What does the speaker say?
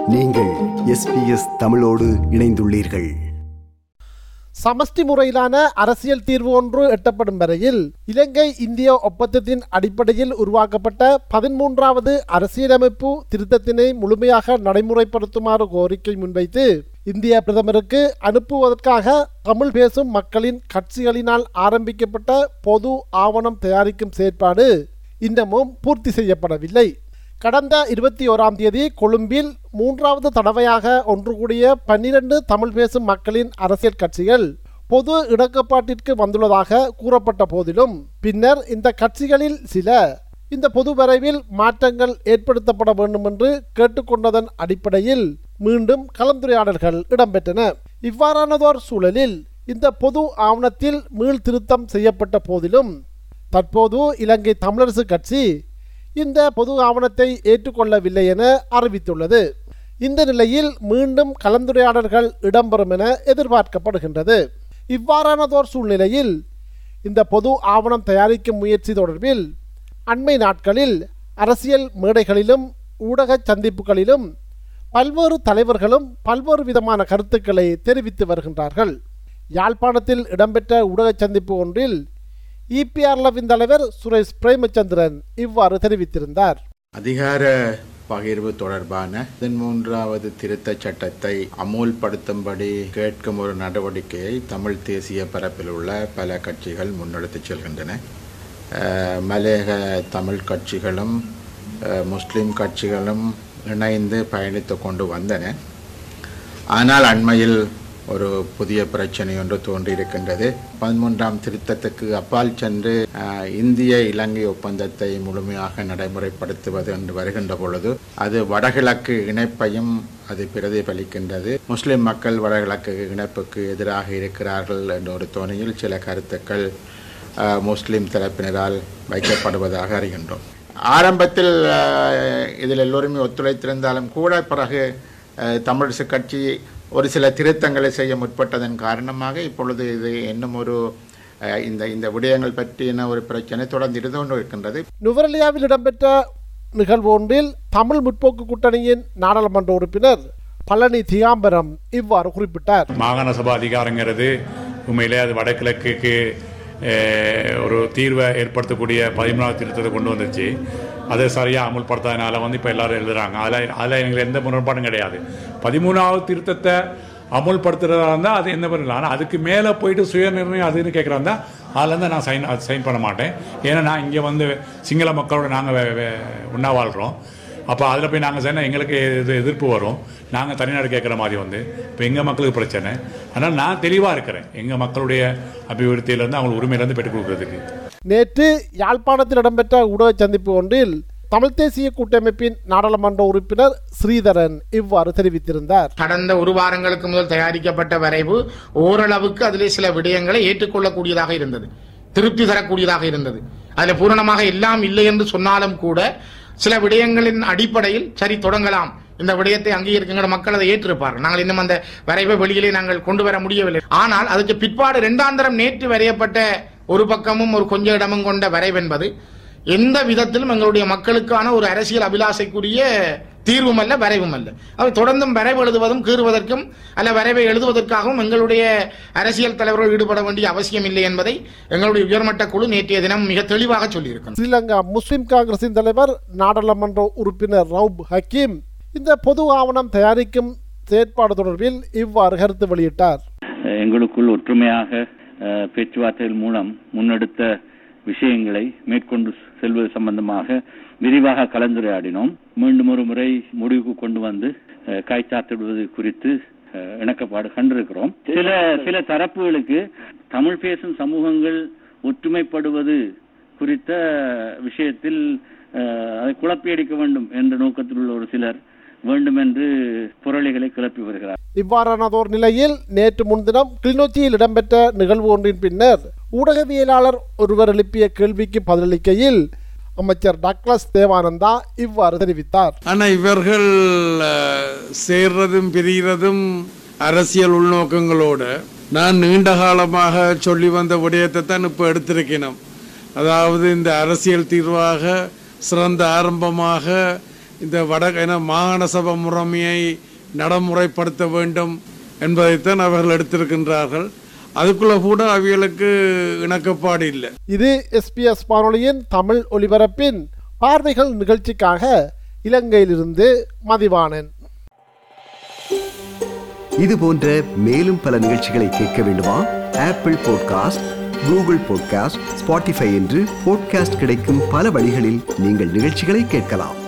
நீங்கள் எஸ்பிஎஸ் தமிழோடு இணைந்துள்ளீர்கள் சமஷ்டி முறையிலான அரசியல் தீர்வு ஒன்று எட்டப்படும் வரையில் இலங்கை இந்திய ஒப்பந்தத்தின் அடிப்படையில் உருவாக்கப்பட்ட பதிமூன்றாவது அரசியலமைப்பு திருத்தத்தினை முழுமையாக நடைமுறைப்படுத்துமாறு கோரிக்கை முன்வைத்து இந்திய பிரதமருக்கு அனுப்புவதற்காக தமிழ் பேசும் மக்களின் கட்சிகளினால் ஆரம்பிக்கப்பட்ட பொது ஆவணம் தயாரிக்கும் செயற்பாடு இன்னமும் பூர்த்தி செய்யப்படவில்லை கடந்த இருபத்தி ஓராம் தேதி கொழும்பில் மூன்றாவது தடவையாக ஒன்று கூடிய பன்னிரண்டு தமிழ் பேசும் மக்களின் அரசியல் கட்சிகள் பொது இணக்கப்பாட்டிற்கு வந்துள்ளதாக கூறப்பட்ட போதிலும் பின்னர் இந்த கட்சிகளில் சில இந்த பொது வரைவில் மாற்றங்கள் ஏற்படுத்தப்பட வேண்டும் என்று கேட்டுக்கொண்டதன் அடிப்படையில் மீண்டும் கலந்துரையாடல்கள் இடம்பெற்றன இவ்வாறானதோர் சூழலில் இந்த பொது ஆவணத்தில் மீள் திருத்தம் செய்யப்பட்ட போதிலும் தற்போது இலங்கை தமிழரசு கட்சி இந்த பொது ஆவணத்தை ஏற்றுக்கொள்ளவில்லை என அறிவித்துள்ளது இந்த நிலையில் மீண்டும் கலந்துரையாடல்கள் இடம்பெறும் என எதிர்பார்க்கப்படுகின்றது இவ்வாறானதோர் சூழ்நிலையில் இந்த பொது ஆவணம் தயாரிக்கும் முயற்சி தொடர்பில் அண்மை நாட்களில் அரசியல் மேடைகளிலும் ஊடக சந்திப்புகளிலும் பல்வேறு தலைவர்களும் பல்வேறு விதமான கருத்துக்களை தெரிவித்து வருகின்றார்கள் யாழ்ப்பாணத்தில் இடம்பெற்ற ஊடக சந்திப்பு ஒன்றில் இபிஆர்லவின் தலைவர் சுரேஷ் பிரேமச்சந்திரன் இவ்வாறு தெரிவித்திருந்தார் அதிகார பகிர்வு தொடர்பான பதிமூன்றாவது திருத்தச் சட்டத்தை அமுல்படுத்தும்படி கேட்கும் ஒரு நடவடிக்கையை தமிழ் தேசிய பரப்பில் உள்ள பல கட்சிகள் முன்னெடுத்துச் செல்கின்றன அஹ், மலையக தமிழ் கட்சிகளும் அஹ், முஸ்லிம் கட்சிகளும் இணைந்து பயணித்து கொண்டு வந்தன ஆனால் அண்மையில் ஒரு புதிய பிரச்சனை ஒன்று தோன்றியிருக்கின்றது பதிமூன்றாம் திருத்தத்துக்கு அப்பால் சென்று அஹ், இந்திய இலங்கை ஒப்பந்தத்தை முழுமையாக நடைமுறைப்படுத்துவது என்று வருகின்ற பொழுது அது வடகிழக்கு இணைப்பையும் அது பிரதிபலிக்கின்றது முஸ்லிம் மக்கள் வடகிழக்கு இணைப்புக்கு எதிராக இருக்கிறார்கள் என்ற ஒரு தோணியில் சில கருத்துக்கள் அஹ், முஸ்லிம் தரப்பினரால் வைக்கப்படுவதாக அறிகின்றோம் ஆரம்பத்தில் அஹ், இதில் எல்லோருமே ஒத்துழைத்திருந்தாலும் கூட பிறகு அஹ், தமிழிசு கட்சி ஒரு சில திருத்தங்களை செய்ய முற்பட்டதன் காரணமாக இப்பொழுது இது இன்னும் ஒரு அஹ், இந்த இந்த விடயங்கள் பற்றின ஒரு பிரச்சனை தொடர்ந்து இருந்து கொண்டு இருக்கின்றது நுவரெலியாவில் இடம்பெற்ற நிகழ்வு ஒன்றில் தமிழ் முற்போக்கு கூட்டணியின் நாடாளுமன்ற உறுப்பினர் பழனி திகாம்பரம் இவ்வாறு குறிப்பிட்டார் மாகாண சபா அதிகாரங்கிறது உண்மையிலே அது வடகிழக்குக்கு அஹ், ஒரு தீர்வை ஏற்படுத்தக்கூடிய பதிமூணாவது திருத்தத்தை கொண்டு வந்துச்சு அதை சரியாக அமுல்படுத்தாதனால வந்து இப்போ எல்லாரும் எழுதுறாங்க அதில் அதில் எங்களுக்கு எந்த முரண்பாடும் கிடையாது பதிமூணாவது திருத்தத்தை அமுல்படுத்துறதா இருந்தால் அது எந்த பண்ணல ஆனால் அதுக்கு மேலே போயிட்டு சுயநிர்ணயம் அதுன்னு கேட்குறாந்தா அதுலேருந்து நான் சைன் அது சைன் பண்ண மாட்டேன் ஏன்னா நான் இங்கே வந்து சிங்கள மக்களோட நாங்கள் ஒன்றா வாழ்கிறோம் அப்போ அதில் போய் நாங்கள் சொன்னால் எங்களுக்கு இது எதிர்ப்பு வரும் நாங்கள் தனிநாடு கேட்குற மாதிரி வந்து இப்போ எங்கள் மக்களுக்கு பிரச்சனை அதனால் நான் தெளிவாக இருக்கிறேன் எங்கள் மக்களுடைய அபிவிருத்தியிலேருந்து அவங்க உரிமையிலேருந்து பெற்றுக் கொடுக்குறதுக்கு நேற்று யாழ்ப்பாணத்தில் இடம்பெற்ற ஊடக சந்திப்பு ஒன்றில் தமிழ் தேசிய கூட்டமைப்பின் நாடாளுமன்ற உறுப்பினர் ஸ்ரீதரன் இவ்வாறு தெரிவித்திருந்தார் கடந்த ஒரு வாரங்களுக்கு முதல் தயாரிக்கப்பட்ட வரைவு ஓரளவுக்கு அதிலே சில விடயங்களை ஏற்றுக்கொள்ளக்கூடியதாக இருந்தது திருப்தி தரக்கூடியதாக இருந்தது அதில் பூரணமாக எல்லாம் இல்லை என்று சொன்னாலும் கூட சில விடயங்களின் அடிப்படையில் சரி தொடங்கலாம் இந்த விடயத்தை அங்கீகரிக்கிற மக்கள் அதை ஏற்றிருப்பார்கள் நாங்கள் இன்னும் அந்த வரைவை வெளியிலே நாங்கள் கொண்டு வர முடியவில்லை ஆனால் அதுக்கு பிற்பாடு இரண்டாந்தரம் நேற்று வரையப்பட்ட ஒரு பக்கமும் ஒரு கொஞ்ச இடமும் கொண்ட வரைவென்பது எந்த விதத்திலும் எங்களுடைய மக்களுக்கான ஒரு அரசியல் அபிலாசைக்குரிய தீர்வும் அல்ல வரைவும் அல்ல அது தொடர்ந்தும் வரைவு எழுதுவதும் கீறுவதற்கும் அல்ல வரைவை எழுதுவதற்காகவும் எங்களுடைய அரசியல் தலைவர்கள் ஈடுபட வேண்டிய அவசியம் இல்லை என்பதை எங்களுடைய உயர்மட்ட குழு நேற்றைய தினம் மிக தெளிவாக சொல்லியிருக்கிறது ஸ்ரீலங்கா முஸ்லிம் காங்கிரசின் தலைவர் நாடாளுமன்ற உறுப்பினர் ரவுப் ஹக்கீம் இந்த பொது ஆவணம் தயாரிக்கும் செயற்பாடு தொடர்பில் இவ்வாறு கருத்து வெளியிட்டார் எங்களுக்குள் ஒற்றுமையாக அஹ், பேச்சுவார்த்தைகள் மூலம் முன்னெடுத்த விஷயங்களை மேற்கொண்டு செல்வது சம்பந்தமாக விரிவாக கலந்துரையாடினோம் மீண்டும் ஒரு முறை முடிவுக்கு கொண்டு வந்து அஹ், காய்ச்சாத்திடுவது குறித்து அஹ், இணக்கப்பாடு கண்டிருக்கிறோம் சில சில தரப்புகளுக்கு தமிழ் பேசும் சமூகங்கள் ஒற்றுமைப்படுவது குறித்த விஷயத்தில் அஹ், அதை குழப்பியடிக்க வேண்டும் என்ற நோக்கத்தில் உள்ள ஒரு சிலர் வேண்டும் என்று புரளிகளை கிளப்பி வருகிறார் இவ்வாறானதோர் நிலையில் நேற்று முன்தினம் கிளிநொச்சியில் இடம்பெற்ற நிகழ்வு ஒன்றின் பின்னர் ஊடகவியலாளர் ஒருவர் எழுப்பிய கேள்விக்கு பதிலளிக்கையில் அமைச்சர் டக்ளஸ் தேவானந்தா இவ்வாறு தெரிவித்தார் ஆனா இவர்கள் அஹ், சேர்றதும் பிரிகிறதும் அரசியல் உள்நோக்கங்களோட நான் நீண்ட காலமாக சொல்லி வந்த விடயத்தை தான் இப்போ எடுத்திருக்கணும் அதாவது இந்த அரசியல் தீர்வாக சிறந்த ஆரம்பமாக இந்த வட என மாகாண சபை முறைமையை நடைமுறைப்படுத்த வேண்டும் என்பதைத்தான் அவர்கள் எடுத்திருக்கின்றார்கள் அதுக்குள்ள கூட அவைகளுக்கு இணக்கப்பாடு இல்லை இது எஸ்பிஎஸ் வானொலியின் தமிழ் ஒலிபரப்பின் பார்வைகள் நிகழ்ச்சிக்காக இலங்கையிலிருந்து மதிவாணன் இது போன்ற மேலும் பல நிகழ்ச்சிகளை கேட்க வேண்டுமா Apple podcast Google podcast Spotify என்று பாட்காஸ்ட் கிடைக்கும் பல வழிகளில் நீங்கள் நிகழ்ச்சிகளை கேட்கலாம்